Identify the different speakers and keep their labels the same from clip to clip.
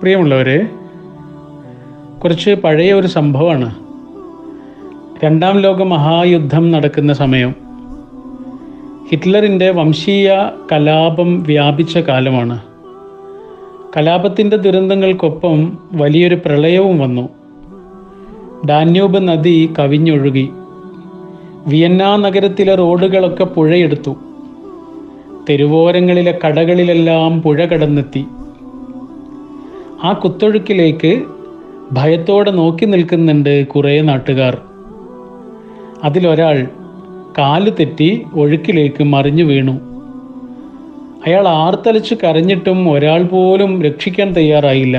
Speaker 1: പ്രിയമുള്ളവരെ കുറച്ച് പഴയ ഒരു സംഭവമാണ് രണ്ടാം ലോക മഹായുദ്ധം നടക്കുന്ന സമയം ഹിറ്റ്ലറിൻ്റെ വംശീയ കലാപം വ്യാപിച്ച കാലമാണ് കലാപത്തിൻ്റെ ദുരന്തങ്ങൾക്കൊപ്പം വലിയൊരു പ്രളയവും വന്നു ഡാന്യൂബ് നദി കവിഞ്ഞൊഴുകി വിയന്ന നഗരത്തിലെ റോഡുകളൊക്കെ പുഴയെടുത്തു തെരുവോരങ്ങളിലെ കടകളിലെല്ലാം പുഴ കടന്നെത്തി ആ കുത്തൊഴുക്കിലേക്ക് ഭയത്തോടെ നോക്കി നിൽക്കുന്നുണ്ട് കുറേ നാട്ടുകാർ അതിലൊരാൾ കാല് തെറ്റി ഒഴുക്കിലേക്ക് മറിഞ്ഞു വീണു അയാൾ ആർത്തലച്ച് കരഞ്ഞിട്ടും ഒരാൾ പോലും രക്ഷിക്കാൻ തയ്യാറായില്ല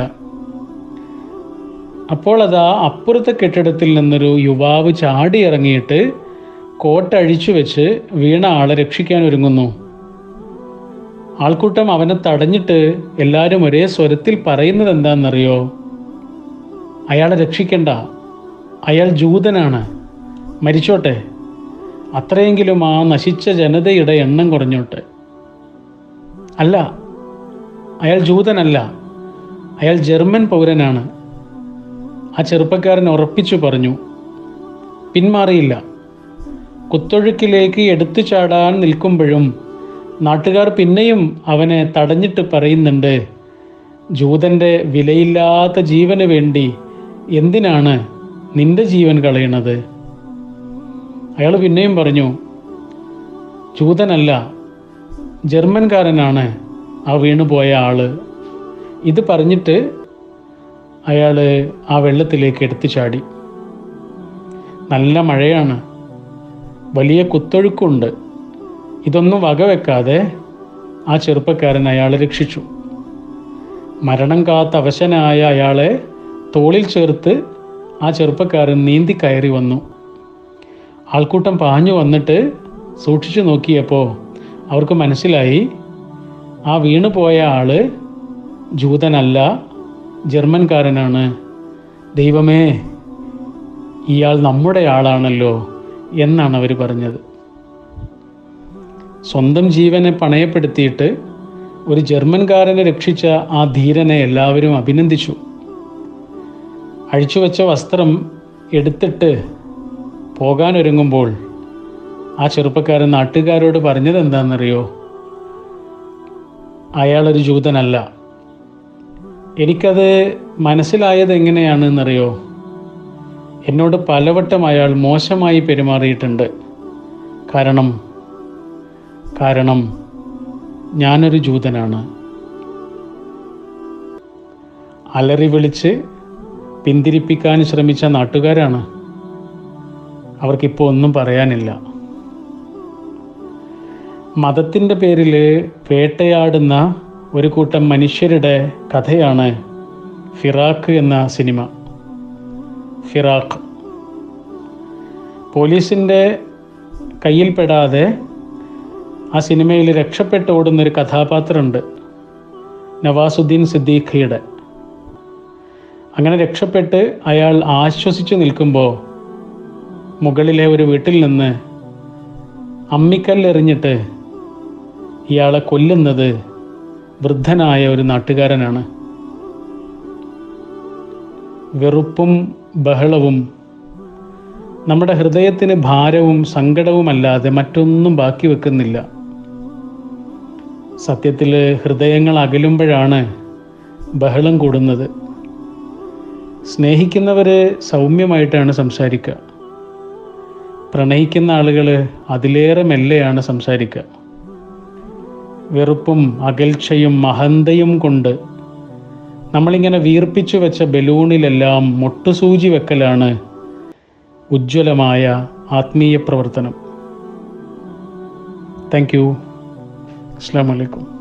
Speaker 1: അപ്പോൾ അതാ അപ്പുറത്തെ കെട്ടിടത്തിൽ നിന്നൊരു യുവാവ് ചാടി ഇറങ്ങിയിട്ട് കോട്ടഴിച്ചു വെച്ച് വീണ ആളെ രക്ഷിക്കാൻ ഒരുങ്ങുന്നു ആൾക്കൂട്ടം അവനെ തടഞ്ഞിട്ട് എല്ലാവരും ഒരേ സ്വരത്തിൽ പറയുന്നത് എന്താണെന്നറിയോ അയാളെ രക്ഷിക്കണ്ട അയാൾ ജൂതനാണ് മരിച്ചോട്ടെ അത്രയെങ്കിലും ആ നശിച്ച ജനതയുടെ എണ്ണം കുറഞ്ഞോട്ടെ അല്ല അയാൾ ജൂതനല്ല അയാൾ ജർമ്മൻ പൗരനാണ് ആ ചെറുപ്പക്കാരൻ ഉറപ്പിച്ചു പറഞ്ഞു പിന്മാറിയില്ല കുത്തൊഴുക്കിലേക്ക് എടുത്തു ചാടാൻ നിൽക്കുമ്പോഴും നാട്ടുകാർ പിന്നെയും അവനെ തടഞ്ഞിട്ട് പറയുന്നുണ്ട് ജൂതൻ്റെ വിലയില്ലാത്ത ജീവന് വേണ്ടി എന്തിനാണ് നിന്റെ ജീവൻ കളയണത് അയാൾ പിന്നെയും പറഞ്ഞു ജൂതനല്ല ജർമ്മൻകാരനാണ് ആ വീണുപോയ ആള് ഇത് പറഞ്ഞിട്ട് അയാൾ ആ വെള്ളത്തിലേക്ക് എടുത്തു ചാടി നല്ല മഴയാണ് വലിയ കുത്തൊഴുക്കുണ്ട് ഇതൊന്നും വകവെക്കാതെ ആ ചെറുപ്പക്കാരൻ അയാളെ രക്ഷിച്ചു മരണം കാത്ത അവശനായ അയാളെ തോളിൽ ചേർത്ത് ആ ചെറുപ്പക്കാരൻ നീന്തി കയറി വന്നു ആൾക്കൂട്ടം പാഞ്ഞു വന്നിട്ട് സൂക്ഷിച്ചു നോക്കിയപ്പോൾ അവർക്ക് മനസ്സിലായി ആ വീണുപോയ ആള് ജൂതനല്ല ജർമ്മൻകാരനാണ് ദൈവമേ ഇയാൾ നമ്മുടെ ആളാണല്ലോ എന്നാണ് അവർ പറഞ്ഞത് സ്വന്തം ജീവനെ പണയപ്പെടുത്തിയിട്ട് ഒരു ജർമ്മൻകാരനെ രക്ഷിച്ച ആ ധീരനെ എല്ലാവരും അഭിനന്ദിച്ചു അഴിച്ചുവെച്ച വസ്ത്രം എടുത്തിട്ട് പോകാനൊരുങ്ങുമ്പോൾ ആ ചെറുപ്പക്കാരൻ നാട്ടുകാരോട് പറഞ്ഞത് എന്താണെന്നറിയോ അയാളൊരു ജൂതനല്ല എനിക്കത് മനസ്സിലായത് എങ്ങനെയാണെന്നറിയോ എന്നോട് പലവട്ടം അയാൾ മോശമായി പെരുമാറിയിട്ടുണ്ട് കാരണം കാരണം ഞാനൊരു ജൂതനാണ് അലറി വിളിച്ച് പിന്തിരിപ്പിക്കാൻ ശ്രമിച്ച നാട്ടുകാരാണ് അവർക്കിപ്പോൾ ഒന്നും പറയാനില്ല മതത്തിൻ്റെ പേരിൽ വേട്ടയാടുന്ന ഒരു കൂട്ടം മനുഷ്യരുടെ കഥയാണ് ഫിറാക്ക് എന്ന സിനിമ ഫിറാഖ് പോലീസിൻ്റെ കയ്യിൽപ്പെടാതെ ആ സിനിമയിൽ രക്ഷപ്പെട്ട് ഓടുന്നൊരു കഥാപാത്രമുണ്ട് നവാസുദ്ദീൻ സിദ്ദീഖയുടെ അങ്ങനെ രക്ഷപ്പെട്ട് അയാൾ ആശ്വസിച്ചു നിൽക്കുമ്പോൾ മുകളിലെ ഒരു വീട്ടിൽ നിന്ന് അമ്മിക്കല്ലെറിഞ്ഞിട്ട് ഇയാളെ കൊല്ലുന്നത് വൃദ്ധനായ ഒരു നാട്ടുകാരനാണ് വെറുപ്പും ബഹളവും നമ്മുടെ ഹൃദയത്തിന് ഭാരവും സങ്കടവുമല്ലാതെ മറ്റൊന്നും ബാക്കി വെക്കുന്നില്ല സത്യത്തിൽ ഹൃദയങ്ങൾ അകലുമ്പോഴാണ് ബഹളം കൂടുന്നത് സ്നേഹിക്കുന്നവർ സൗമ്യമായിട്ടാണ് സംസാരിക്കുക പ്രണയിക്കുന്ന ആളുകൾ അതിലേറെ മെല്ലെയാണ് സംസാരിക്കുക വെറുപ്പും അകൽച്ചയും മഹന്തയും കൊണ്ട് നമ്മളിങ്ങനെ വീർപ്പിച്ചു വെച്ച ബലൂണിലെല്ലാം മുട്ടുസൂചി വെക്കലാണ് ഉജ്ജ്വലമായ ആത്മീയ പ്രവർത്തനം താങ്ക് യു അസ്സാം വലൈക്കും